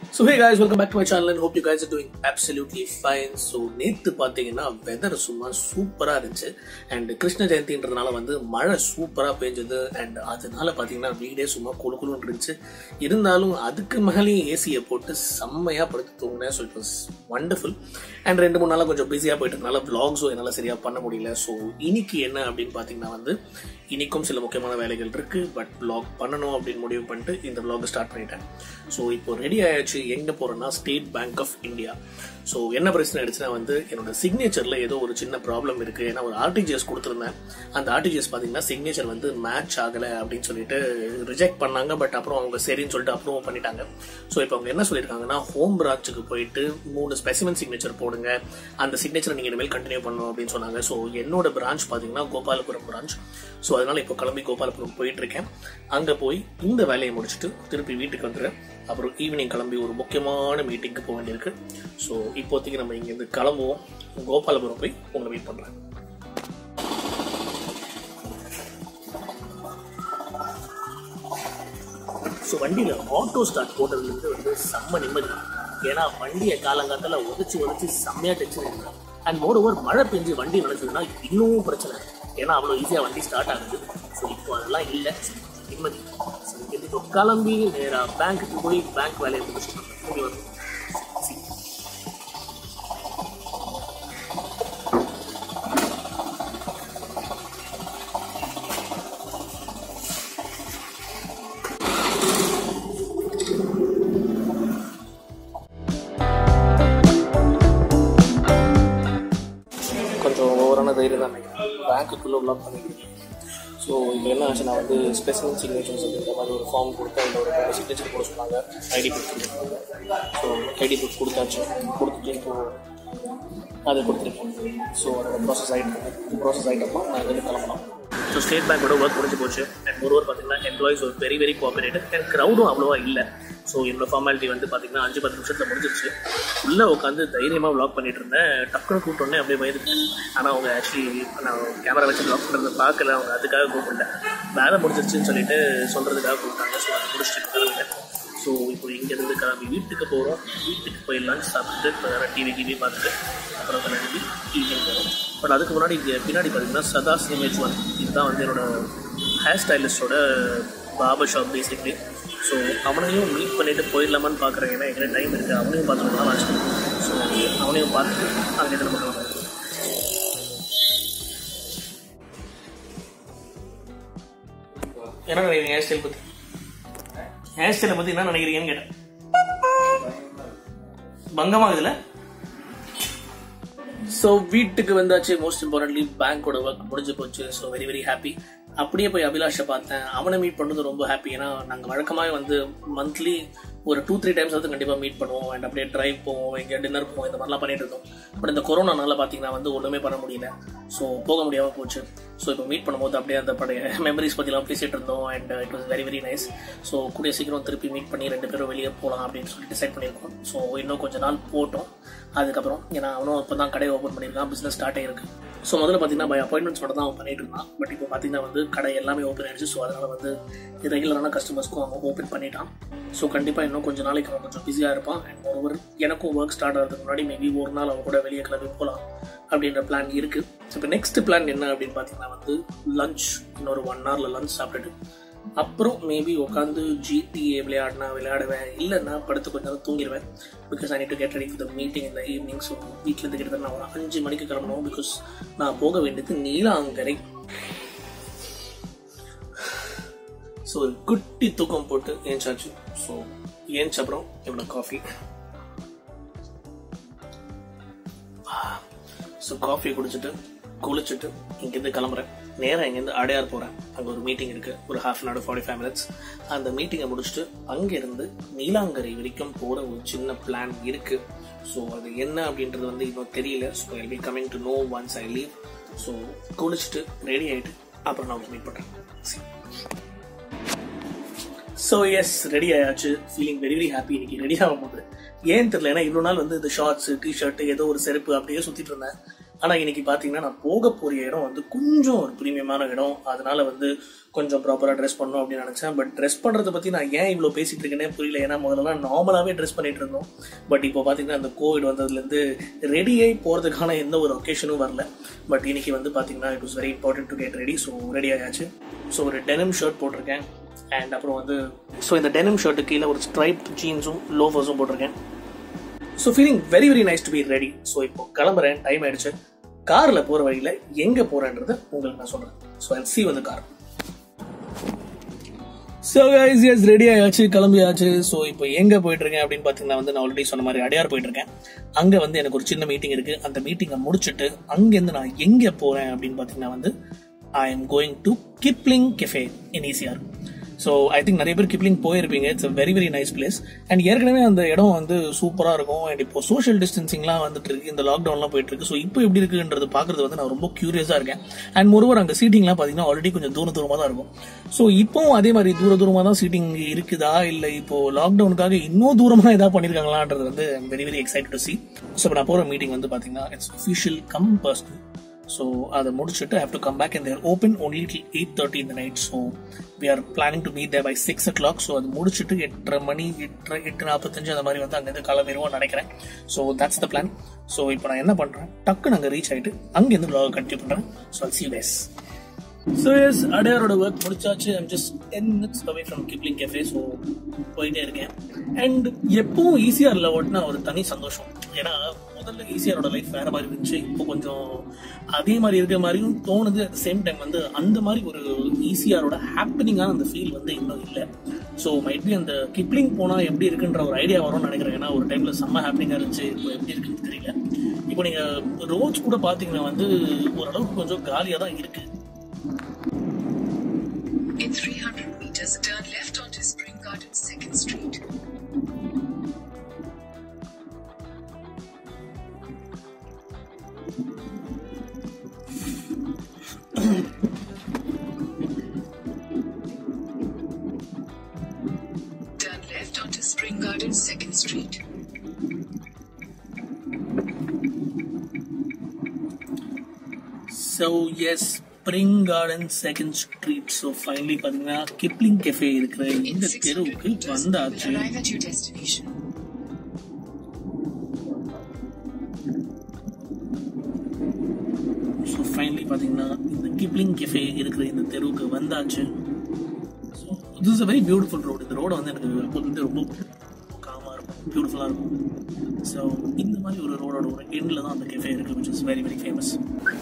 So hey guys welcome back to my channel and hope you guys are doing absolutely fine so நேற்று பார்த்தீங்கன்னா weather சும்மா சூப்பராக இருந்துச்சு and Krishna ஜெயந்தின்றதுனால வந்து மழை சூப்பராக பெஞ்சது அண்ட் அதனால பார்த்தீங்கன்னா வீடே சும்மா குழு குழுன்னு இருந்துச்சு இருந்தாலும் அதுக்கு மேலேயும் ஏசியை போட்டு செம்மையாக படுத்து தூங்கினேன் so it was wonderful and ரெண்டு மூணு நாளாக கொஞ்சம் பிஸியாக போயிட்டதுனால vlogs-ம் என்னால் சரியாக பண்ண முடியல ஸோ இன்னைக்கு என்ன அப்படின்னு பார்த்தீங்கன்னா வந்து இன்னைக்கும் சில முக்கியமான வேலைகள் இருக்கு பட் vlog பண்ணணும் அப்படின்னு முடிவு பண்ணிட்டு இந்த vlog ஸ்டார்ட் பண்ணிட்டேன் ஸோ இப்போ ரெடி ஆயாச்சு எங்க போறேன்னா State Bank of India so என்ன பிரச்சனை ஆயிடுச்சுன்னா வந்து என்னோட சிக்னேச்சர்ல ஏதோ ஒரு சின்ன ப்ராப்ளம் இருக்கு ஏன்னா ஒரு ஆர்டிஜிஎஸ் கொடுத்துருந்தேன் அந்த ஆர்டிஜிஎஸ் பார்த்தீங்கன்னா சிக்னேச்சர் வந்து மேட்ச் ஆகலை அப்படின்னு சொல்லிட்டு ரிஜெக்ட் பண்ணாங்க பட் அப்புறம் அவங்க சரின்னு சொல்லிட்டு அப்ரூவ் பண்ணிட்டாங்க ஸோ இப்போ அவங்க என்ன சொல்லியிருக்காங்கன்னா ஹோம் பிரான்ச்சுக்கு போயிட்டு மூணு ஸ்பெசிமன் சிக்னேச்சர் போடுங்க அந்த சிக்னேச்சர் நீங்க இனிமேல் கண்டினியூ பண்ணணும் அப்படின்னு சொன்னாங்க ஸோ என்னோட பிரான்ச் பார்த்தீங்கன்னா கோபாலபுரம் பிரான்ச் ஸோ அதனால இப்போ கிளம்பி கோபாலபுரம் போயிட்டு இருக்கேன் அங்க போய் இந்த வேலையை முடிச்சுட்டு திருப்பி வீட்டுக்கு வந்துடுறேன் அப்புறம் ஈவினிங் கிளம்பி ஒரு முக்கியமான மீட்டிங்க்கு போக வேண்டியிருக்கு ஸோ இப்போதைக்கு நம்ம இங்கேருந்து கிளம்புவோம் கோபாலபுரம் போய் உங்களை மீட் பண்றேன் ஸோ வண்டியில் ஆட்டோ ஸ்டார்ட் போட்டதுலேருந்து வந்து செம்ம நிம்மதி ஏன்னா வண்டியை காலங்காத்தால உதச்சி உதச்சி செம்மையாக டென்ஷன் இருக்கு அண்ட் மோர் ஓவர் மழை பெஞ்சு வண்டி நினைச்சதுன்னா இன்னும் பிரச்சனை ஏன்னா அவ்வளோ ஈஸியாக வண்டி ஸ்டார்ட் ஆகுது ஸோ இப்போ அதெல்லாம் இல்லை நிம்மதி ஸோ இங்கேருந்து இப்போ கிளம்பி நேராக பேங்க்குக்கு போய் பேங்க் வேலையை முடிச்சுட்டு இங்கே வந்து கொஞ்சம் ஓவரான தைரியம் தான் பேங்க்குள்ளே உள்ள பண்ணிக்கிறேன் ஸோ இப்போ என்ன ஆச்சுன்னா வந்து ஸ்பெஷல் சிக்னேச்சர்ஸ் அப்படின்ற மாதிரி ஒரு ஃபார்ம் கொடுத்து அதில் ஒரு ரெண்டு சிக்னேச்சர் போட சொன்னாங்க ஐடி புக் கொடுத்துருக்காங்க ஸோ ஐடி புக் கொடுத்தாச்சு கொடுத்துட்டு இப்போ அதை கொடுத்துருக்கேன் ஸோ அதோட ப்ராசஸ் ஆகிட்டு ப்ராசஸ் ஆகிட்டப்போ நான் இதில் கிளம்பலாம் ஸோ ஸ்டேட் பேங்கோட ஒர்க் முடிஞ்சு போச்சு அண்ட் ஒரு ஒரு பார்த்தீங்கன்னா எம்ப்ளாயிஸ் ஒரு வெரி வெரி கோஆபரேட்டிவ் அண்ட் க்ரௌடும் அவ்வளோவா இல்லை ஸோ என்னோட ஃபார்மாலிட்டி வந்து பார்த்தீங்கன்னா அஞ்சு பத்து நிமிஷத்தில் முடிஞ்சிருச்சு உள்ளே உட்காந்து தைரியமாக வ்ளாக் பண்ணிட்டு இருந்தேன் டக்குனு கூப்பிட்டோன்னே அப்படியே பயந்துட்டேன் ஆனால் அவங்க ஆக்சுவலி நான் கேமரா வச்சு வ்ளாக் பண்ணுறதை பார்க்கல அவங்க அதுக்காக கூப்பிட்டேன் வேலை முடிஞ்சிருச்சுன்னு சொல்லிட்டு சொல்கிறதுக்காக கூப்பிட்டாங்க ஸோ அதை முடிச்சுட்டு கிளம்பிட்டேன் ஸோ இப்போ இங்கேருந்து கிளம்பி வீட்டுக்கு போகிறோம் வீட்டுக்கு போய் லஞ்ச் சாப்பிட்டு இப்போ டிவி டிவி பார்த்துட்டு அப்புறம் கிளம்பி ஈவினிங் போகிறோம் பட் அதுக்கு முன்னாடி இங்கே பின்னாடி பார்த்தீங்கன்னா சதாஸ் இமேஜ் ஒன் இதுதான் வந்து என்னோட ஹேர் ஸ்டைலிஸ்டோட பாபர் ஷாப் பேசிக்லி ஸோ அவனையும் மீட் பண்ணிட்டு போயிடலாமான்னு பார்க்குறேன் ஏன்னா எங்கிட்ட டைம் இருக்குது அவனையும் பார்த்துக்கலாம் ஆச்சு ஸோ அவனையும் பார்த்துட்டு அங்கேருந்து நம்ம கிளம்புறோம் என்ன நினைக்கிறீங்க ஹேர் ஸ்டைல் பற்றி ஹேர் ஸ்டைலை பற்றி என்ன நினைக்கிறீங்கன்னு கேட்டேன் பங்கமாகுதுல ஸோ வீட்டுக்கு வந்தாச்சு மோஸ்ட் இம்பார்ட்டன்ட்லி பேங்க்கோட ஒர்க் முடிஞ்சு போச்சு ஸோ வெரி வெரி ஹாப்பி அப்படியே போய் அபிலாஷை பார்த்தேன் அவனை மீட் பண்ணது ரொம்ப ஹாப்பி ஏன்னா நாங்கள் வழக்கமாக வந்து மந்த்லி ஒரு டூ த்ரீ டைம்ஸ் வந்து கண்டிப்பாக மீட் பண்ணுவோம் அண்ட் அப்படியே ட்ரைவ் போவோம் எங்கே டின்னர் போவோம் இந்த மாதிரிலாம் பண்ணிட்டு இருந்தோம் பட் இந்த கொரோனானால பார்த்தீங்கன்னா வந்து ஒன்றுமே பண்ண முடியல ஸோ போக முடியாமல் போச்சு ஸோ இப்போ மீட் பண்ணும்போது அப்படியே அந்த பழைய மெமரிஸ் பற்றிலாம் பேசிட்டு இருந்தோம் and it was very very nice so கூடிய சீக்கிரம் திருப்பி மீட் பண்ணி ரெண்டு பேரும் வெளியே போகலாம் அப்படின்னு சொல்லி டிசைட் பண்ணியிருக்கோம் ஸோ இன்னும் கொஞ்ச நாள் போட்டோம் அதுக்கப்புறம் ஏன்னா அவனும் இப்போ தான் கடை ஓப்பன் பண்ணியிருக்கான் பிஸ்னஸ் ஸ்டார்ட் ஆயிருக்கு ஸோ முதல்ல பார்த்தீங்கன்னா பை அப்பாயின்மெண்ட்ஸ் மட்டும் தான் அவன் பண்ணிட்டு இருந்தான் பட் இப்போ பார்த்தீங்கன்னா வந்து கடை எல்லாமே ஓப்பன் ஆயிடுச்சு ஸோ அதனால வந்து ரெகுலரான கஸ்டமர்ஸ்க்கும் அவன் ஓப்பன் பண்ணிட்டான் ஸோ கண்டிப்பாக இன்னும் கொஞ்சம் நாளைக்கு அவன் கொஞ்சம் பிஸியாக இருப்பான் அண்ட் ஒருவர் எனக்கும் ஒர்க் ஸ்டார்ட் ஆகிறதுக்கு முன்னாடி மேபி ஒரு நாள் அவன் கூட வெளியே கிளம்பி போகலாம் அப்படின்ற பிளான் இருக்கு இப்போ நெக்ஸ்ட் பிளான் என்ன அப்படின்னு பார்த்தீங்கன்னா வந்து லஞ்ச் இன்னொரு ஒன் ஹவரில் லஞ்ச் சாப்பிட்டுட்டு அப்புறம் மேபி உட்காந்து ஜிடிஏ விளையாடினா விளையாடுவேன் இல்லைன்னா படுத்து கொஞ்ச நேரம் தூங்கிடுவேன் because I need to get ready for the meeting இந்த ஈவினிங் ஸோ வீட்டிலேருந்து கிட்டத்தட்ட நான் ஒரு அஞ்சு மணிக்கு கிளம்பணும் பிகாஸ் நான் போக வேண்டியது நீலாங்கரை ஸோ குட்டி தூக்கம் போட்டு ஏஞ்சாச்சு ஸோ ஏஞ்ச அப்புறம் இவ்வளோ காஃபி ஸோ காஃபி குடிச்சிட்டு குளிச்சுட்டு இங்கேருந்து கிளம்புறேன் நேராக இங்கேருந்து அடையார் போகிறேன் அங்கே ஒரு மீட்டிங் இருக்குது ஒரு half an hour forty five minutes அந்த மீட்டிங்கை முடிச்சுட்டு அங்கேருந்து நீலாங்கரை வரைக்கும் போகிற ஒரு சின்ன பிளான் இருக்குது ஸோ அது என்ன அப்படின்றது வந்து இன்னும் தெரியல so I be coming to know once I leave so குளிச்சுட்டு ரெடி ஆகிட்டு அப்புறம் நான் மீட் பண்ணுறேன் ஸோ எஸ் ரெடி ஆயாச்சு ஃபீலிங் வெரி வெரி ஹாப்பி இன்னைக்கு ரெடி ஆகும் போது ஏன் தெரியல ஏன்னா இவ்வளோ நாள் வந்து இந்த ஷார்ட்ஸ் டிஷர்ட் ஏதோ ஒரு செருப்பு அப்படியே சுற்றிட்டு இருந்தேன் ஆனால் இன்னைக்கு பார்த்தீங்கன்னா நான் போக போகிற இடம் வந்து கொஞ்சம் ஒரு ப்ரீமியமான இடம் அதனால வந்து கொஞ்சம் ப்ராப்பராக ட்ரெஸ் பண்ணணும் அப்படின்னு நினச்சேன் பட் ட்ரெஸ் பண்ணுறதை பற்றி நான் ஏன் இவ்வளோ பேசிட்டு இருக்கேனே புரியல ஏன்னா முதல்ல நார்மலாகவே ட்ரெஸ் பண்ணிட்டு இருந்தோம் பட் இப்போ பார்த்தீங்கன்னா அந்த கோவிட் வந்ததுலேருந்து ரெடியாகி போகிறதுக்கான எந்த ஒரு ஒகேஷனும் வரல பட் இன்னைக்கு வந்து பார்த்தீங்கன்னா it was very important to get ready so ready ஆயாச்சு ஸோ ஒரு டெனிம் ஷர்ட் போட்டிருக்கேன் அண்ட் அப்புறம் வந்து ஸோ இந்த டெனிம் ஷர்ட்டு கீழே ஒரு ஸ்ட்ரைப் ஜீன்ஸும் லோஃபர்ஸும் போட்டிருக்கேன் so feeling very very nice to be ready so இப்போ கிளம்புறேன் டைம் ஆயிடுச்சு காரில் போகிற வழியில் எங்கே போகிறேன்றதை உங்களுக்கு நான் சொல்கிறேன் ஸோ ஐ சி வந்து car so guys yes ready ஆயாச்சு கிளம்பியாச்சு ஸோ இப்போ எங்கே போயிட்டு இருக்கேன் அப்படின்னு பார்த்தீங்கன்னா வந்து நான் ஆல்ரெடி சொன்ன மாதிரி அடையார் போயிட்டு இருக்கேன் அங்கே வந்து எனக்கு ஒரு சின்ன மீட்டிங் இருக்கு அந்த மீட்டிங்கை முடிச்சுட்டு அங்கேருந்து நான் எங்கே போகிறேன் அப்படின்னு பார்த்தீங்கன்னா வந்து I am going to Kipling cafe in ECR so I think நிறைய பேர் கிப்ளிங் போயிருப்பீங்க it's very very nice place and ஏற்கனவே அந்த இடம் வந்து சூப்பராக இருக்கும் அண்ட் இப்போ சோஷியல் டிஸ்டன்சிங்லாம் வந்துட்டு இருக்கு இந்த லாக்டவுன்லாம் போயிட்டு இருக்கு ஸோ இப்போ எப்படி இருக்குன்றது பார்க்கறது வந்து நான் ரொம்ப கியூரியஸாக இருக்கேன் அண்ட் மொருவர் அங்கே சீட்டிங்லாம் பார்த்தீங்கன்னா ஆல்ரெடி கொஞ்சம் தூர தூரமாக தான் இருக்கும் ஸோ இப்போவும் அதே மாதிரி தூர தூரமாக தான் சீட்டிங் இருக்குதா இல்லை இப்போ லாக்டவுனுக்காக இன்னும் தூரமாக ஏதாவது பண்ணியிருக்காங்களான்றது வந்து very very excite to see so இப்போ நான் போகிற மீட்டிங் வந்து பார்த்தீங்கன்னா it's official cum personal so அதை முடிச்சுட்டு have to come back and there open only till eight thirty இந்த night so we are planning to meet there by six o'clock so அது முடிச்சுட்டு எட்டரை மணி எட்டரை எட்டு நாற்பத்தஞ்சு அந்த மாதிரி வந்து அங்கேருந்து கிளம்பிடுவோம் நினைக்கிறேன் so that's the plan so இப்போ நான் என்ன பண்ணுறேன் டக்குன்னு அங்கே ரீச் ஆகிட்டு அங்கேருந்து வ்ளாக் கண்டினியூ பண்ணுறேன் so see days so yes அடையாரோட ஒர்க் முடிச்சாச்சு I'm just ten minutes away from Kipling cafe so போயிட்டே இருக்கேன் அண்ட் எப்பவும் ஈஸியாரில் ஓட்டினா ஒரு தனி சந்தோஷம் ஏன்னா முதல்ல ஈஸியாரோட லைஃப் வேற மாதிரி இருந்துச்சு இப்போ கொஞ்சம் அதே மாதிரி இருக்கிற மாதிரியும் தோணுது அட் சேம் டைம் வந்து அந்த மாதிரி ஒரு ஈஸியாரோட ஹாப்பனிங்கான அந்த ஃபீல் வந்து இன்னும் இல்லை ஸோ மைட் பி அந்த கிப்ளிங் போனால் எப்படி இருக்குன்ற ஒரு ஐடியா வரும்னு நினைக்கிறேன் ஏன்னா ஒரு டைமில் செம்ம ஹாப்பனிங்காக இருந்துச்சு இப்போ எப்படி இருக்குன்னு தெரியல இப்போ நீங்கள் ரோட்ஸ் கூட பார்த்தீங்கன்னா வந்து ஓரளவுக்கு கொஞ்சம் காலியாக தான் இருக்குது In 300 meters, turn left onto Spring Gardens 2nd Street. Turn left onto Spring Gardens 2nd Street. So yes spring garden second street so finally பார்த்தீங்கன்னா கிப்ளிங் கெஃபே இருக்கிற In இந்த 600 தெருவுக்கு meters, you will வந்தாச்சு arrive at your destination. So finally பார்த்தீங்கன்னா இந்த Kipling cafe இருக்கிற இந்த தெருவுக்கு வந்தாச்சு so this is a very beautiful road இந்த ரோடு வந்து எனக்கு எப்போதும் வந்து ரொம்ப காமாக இருக்கும் பியூட்டிஃபுல்லாக இருக்கும் ஸோ இந்த மாதிரி ஒரு ரோடோட ஒரு எண்டில் தான் அந்த கெஃபே இருக்குது which is very very famous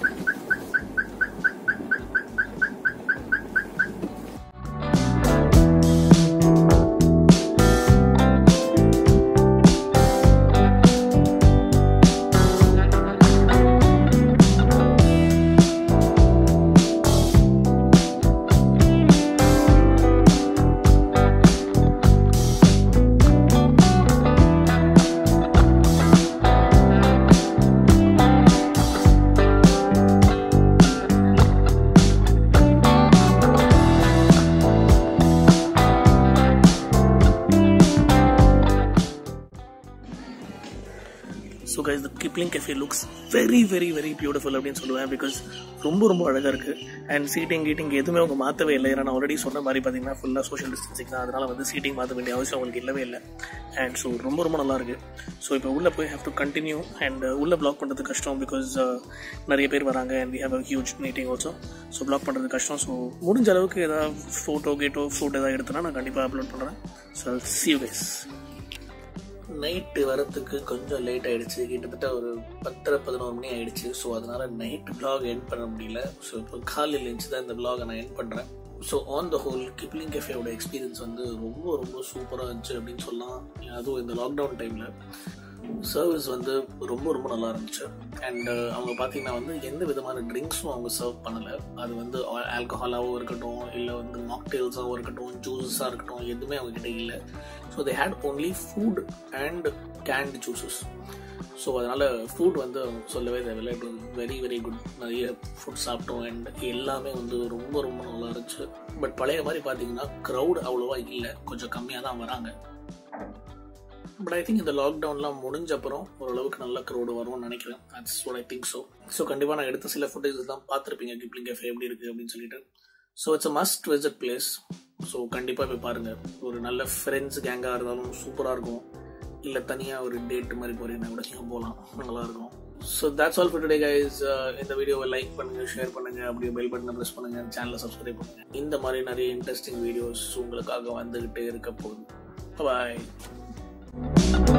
so guys the Kipling cafe looks very very very beautiful அப்படின்னு சொல்லுவேன் பிகாஸ் ரொம்ப ரொம்ப அழகாக இருக்குது அண்ட் சீட்டிங் கீட்டிங் எதுவுமே அவங்க மாற்றவே இல்லை ஏன்னா நான் ஆல்ரெடி சொன்ன மாதிரி பார்த்தீங்கன்னா ஃபுல்லாக சோஷியல் டிஸ்டன்சிங் தான் அதனால் வந்து சீட்டிங் மாற்ற வேண்டிய அவசியம் அவங்களுக்கு இல்லவே இல்லை அண்ட் ஸோ ரொம்ப ரொம்ப நல்லா இருக்கு ஸோ இப்போ உள்ளே போய் ஹேவ் டு கண்டினியூ அண்ட் உள்ளே பிளாக் பண்ணுறது கஷ்டம் பிகாஸ் நிறைய பேர் வராங்க and we have a huge meeting also so vlog பண்ணுறது கஷ்டம் ஸோ முடிஞ்ச அளவுக்கு ஏதாவது ஃபோட்டோ கேட்டோ ஃபுட் ஏதாவது எடுத்தனா நான் கண்டிப்பாக அப்லோட் பண்ணுறேன் ஸோ சி கைஸ் நைட்டு வரத்துக்கு கொஞ்சம் லேட் ஆயிடுச்சு கிட்டத்தட்ட ஒரு பத்தரை பதினோரு மணி ஆயிடுச்சு ஸோ அதனால நைட் vlog எண்ட் பண்ண முடியல ஸோ இப்போ காலையில் எழுந்து தான் இந்த vlog நான் எண்ட் பண்ணுறேன் so on the whole Kipling கெஃபேயோட எக்ஸ்பீரியன்ஸ் வந்து ரொம்ப ரொம்ப சூப்பராக இருந்துச்சு அப்படின்னு சொல்லலாம் அதுவும் இந்த லாக்டவுன் டைமில் சர்வீஸ் வந்து ரொம்ப ரொம்ப நல்லா இருந்துச்சு அண்ட் அவங்க பார்த்தீங்கன்னா வந்து எந்த விதமான ட்ரிங்க்ஸும் அவங்க சர்வ் பண்ணலை அது வந்து ஆல்கஹாலாகவும் இருக்கட்டும் இல்லை வந்து மாக்டெயில்ஸாகவும் இருக்கட்டும் ஜூஸஸாக இருக்கட்டும் எதுவுமே அவங்க கிட்ட இல்லை so they had only food and can't juices so அதனால் ஃபுட் வந்து அவங்க சொல்லவே தேவையில்லை it was very very good நிறைய ஃபுட் சாப்பிட்டோம் அண்ட் எல்லாமே வந்து ரொம்ப ரொம்ப நல்லா இருந்துச்சு பட் பழைய மாதிரி பார்த்தீங்கன்னா க்ரௌட் அவ்வளோவா இல்லை கொஞ்சம் கம்மியாக தான் வராங்க பட் ஐ திங்க் இந்த லாக்டவுன்லாம் முடிஞ்ச அப்புறம் ஓரளவுக்கு நல்ல க்ரௌடு வரும்னு நினைக்கிறேன் that's what I think so so கண்டிப்பாக நான் எடுத்த சில ஃபுட்டேஜஸ் தான் பார்த்துருப்பீங்க கிப்ளிங் கேஃபே எப்படி இருக்குது அப்படின்னு சொல்லிட்டு so it's a must visit place so கண்டிப்பாக போய் பாருங்கள் ஒரு நல்ல ஃப்ரெண்ட்ஸ் கேங்காக இருந்தாலும் சூப்பராக இருக்கும் இல்லை தனியாக ஒரு டேட் மாதிரி போறீங்கன்னா கூட நீங்கள் போகலாம் நல்லா இருக்கும் so that's all for today guys இந்த வீடியோவை லைக் பண்ணுங்க ஷேர் பண்ணுங்க அப்படியே பெல் பட்டனை ப்ரெஸ் பண்ணுங்க சேனலை சப்ஸ்கிரைப் பண்ணுங்க இந்த மாதிரி நிறைய இன்ட்ரெஸ்டிங் வீடியோஸ் உங்களுக்காக வந்துகிட்டே இருக்க போகுது பாய்